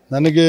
ನನಗೆ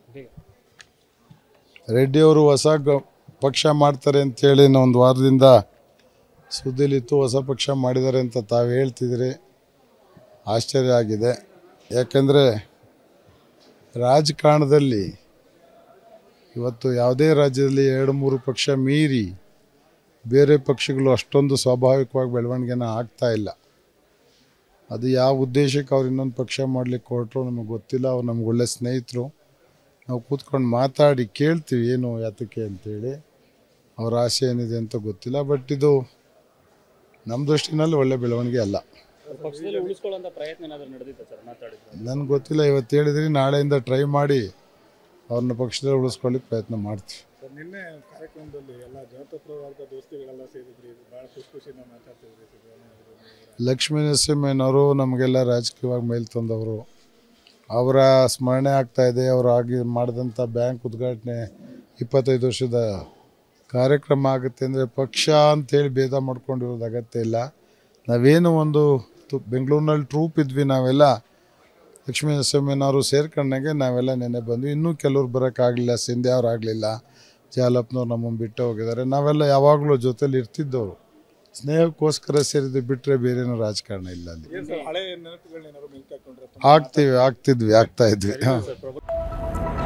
ರೆಡ್ಡಿಯವರು ಹೊಸ ಗ ಪಕ್ಷ ಮಾಡ್ತಾರೆ ಅಂತೇಳಿ ನಾ ಒಂದು ವಾರದಿಂದ ಸುದ್ದಿಲಿತ್ತು ಹೊಸ ಪಕ್ಷ ಮಾಡಿದ್ದಾರೆ ಅಂತ ತಾವು ಹೇಳ್ತಿದ್ದೀರಿ ಆಶ್ಚರ್ಯ ಆಗಿದೆ ಯಾಕಂದರೆ ರಾಜಕಾರಣದಲ್ಲಿ ಇವತ್ತು ಯಾವುದೇ ರಾಜ್ಯದಲ್ಲಿ ಎರಡು ಮೂರು ಪಕ್ಷ ಮೀರಿ ಬೇರೆ ಪಕ್ಷಗಳು ಅಷ್ಟೊಂದು ಸ್ವಾಭಾವಿಕವಾಗಿ ಬೆಳವಣಿಗೆನ ಆಗ್ತಾ ಇಲ್ಲ ಅದು ಯಾವ ಉದ್ದೇಶಕ್ಕೆ ಅವ್ರು ಇನ್ನೊಂದು ಪಕ್ಷ ಮಾಡಲಿಕ್ಕೆ ಹೊರಟರು ನಮಗೆ ಗೊತ್ತಿಲ್ಲ ಅವ್ರು ನಮ್ಗೆ ಒಳ್ಳೆ ಸ್ನೇಹಿತರು ನಾವು ಕೂತ್ಕೊಂಡು ಮಾತಾಡಿ ಕೇಳ್ತೀವಿ ಏನು ಯಾತಕ್ಕೆ ಅಂತೇಳಿ ಅವ್ರ ಆಸೆ ಏನಿದೆ ಅಂತ ಗೊತ್ತಿಲ್ಲ ಬಟ್ ಇದು ನಮ್ಮ ದೃಷ್ಟಿನಲ್ಲಿ ಒಳ್ಳೆ ಬೆಳವಣಿಗೆ ಅಲ್ಲ ಪಕ್ಷದಲ್ಲಿ ಉಳಿಸ್ಕೊಳ್ಳೋಂಥ ಪ್ರಯತ್ನ ಏನಾದರೂ ನಡೆದಿತ್ತು ಸರ್ ಮಾತಾಡಿದ್ರು ನನಗೆ ಗೊತ್ತಿಲ್ಲ ಇವತ್ತು ಹೇಳಿದ್ರಿ ನಾಳೆಯಿಂದ ಟ್ರೈ ಮಾಡಿ ಅವ್ರನ್ನ ಪಕ್ಷದಲ್ಲಿ ಉಳಿಸ್ಕೊಳ್ಳಿಕ್ಕೆ ಪ್ರಯತ್ನ ಮಾಡ್ತೀವಿ ಸರ್ ನಿನ್ನೆ ಕಾರ್ಯಕ್ರಮದಲ್ಲಿ ಎಲ್ಲ ಜಾತಪ್ರವಾದ ದೋಸ್ತಿಗಳೆಲ್ಲ ಸೇರಿದ್ರಿ ಭಾಳ ಖುಷಿ ಖುಷಿನ ಮಾತಾಡ್ತಿದ್ರಿ ಸಿದ್ದರಾಮಯ್ಯ ಅವರು ಲಕ್ಷ್ಮೀ ನರಸಿಂಹಯ್ಯನವರು ನಮಗೆಲ್ಲ ರಾಜಕೀಯವಾಗಿ ಮೇಲ್ ತಂದವರು ಅವರ ಸ್ಮರಣೆ ಆಗ್ತಾ ಇದೆ ಅವರು ಆಗಿ ಮಾಡಿದಂಥ ಬ್ಯಾಂಕ್ ಉದ್ಘಾಟನೆ ಇಪ್ಪತ್ತೈದು ವರ್ಷದ ಕಾರ್ಯಕ್ರಮ ಆಗುತ್ತೆ ಅಂದರೆ ಪಕ್ಷ ಅಂತೇಳಿ ಭೇದ ಮಾಡ್ಕೊಂಡಿರೋದು ಅಗತ್ಯ ಇಲ್ಲ ನಾವೇನು ಒಂದು ತು- ಬೆಂಗಳೂರಿನಲ್ಲಿ ಟ್ರೂಪ್ ಇದ್ವಿ ನಾವೆಲ್ಲ ಲಕ್ಷ್ಮೀ ನರಸಿಂಹಯ್ಯನವರು ಸೇರ್ಕೊಂಡಾಗೆ ನಾವೆಲ್ಲ ನೆನೆ ಬಂದ್ವಿ ಇನ್ನೂ ಕೆಲವ್ರು ಬರೋಕ್ಕಾಗಲಿಲ್ಲ ಸಿಂಧೆ ಅವ್ರು ಆಗಲಿಲ್ಲ ಜಾಲಪ್ನವ್ರು ನಮ್ಮನ್ನು ಬಿಟ್ಟು ಹೋಗಿದ್ದಾರೆ ನಾವೆಲ್ಲ ಯಾವಾಗಲೂ ಜೊತೆಲಿ ಇರ್ತಿದ್ದವರು ಸ್ನೇಹಕ್ಕೋಸ್ಕರ ಸೇರಿದ್ದು ಬಿಟ್ಟರೆ ಬೇರೇನೋ ರಾಜಕಾರಣ ಇಲ್ಲ ಅಲ್ಲಿ ಏನು ಸರ್ ಹಳೆ ನೆನಪುಗಳನ್ನೇನಾದ್ರು ಮೆಲ್ಕ್ ಹಾಕೊಂಡ್ರೆ ಆಗ್ತೀವಿ ಆಗ್ತಿದ್ವಿ ಆಗ್ತಾ ಇದ್ವಿ ಹಾಂ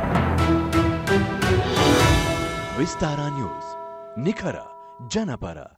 ವಿಸ್ತಾರ ನ್ಯೂಸ್ ನಿಖರ ಜನಪರ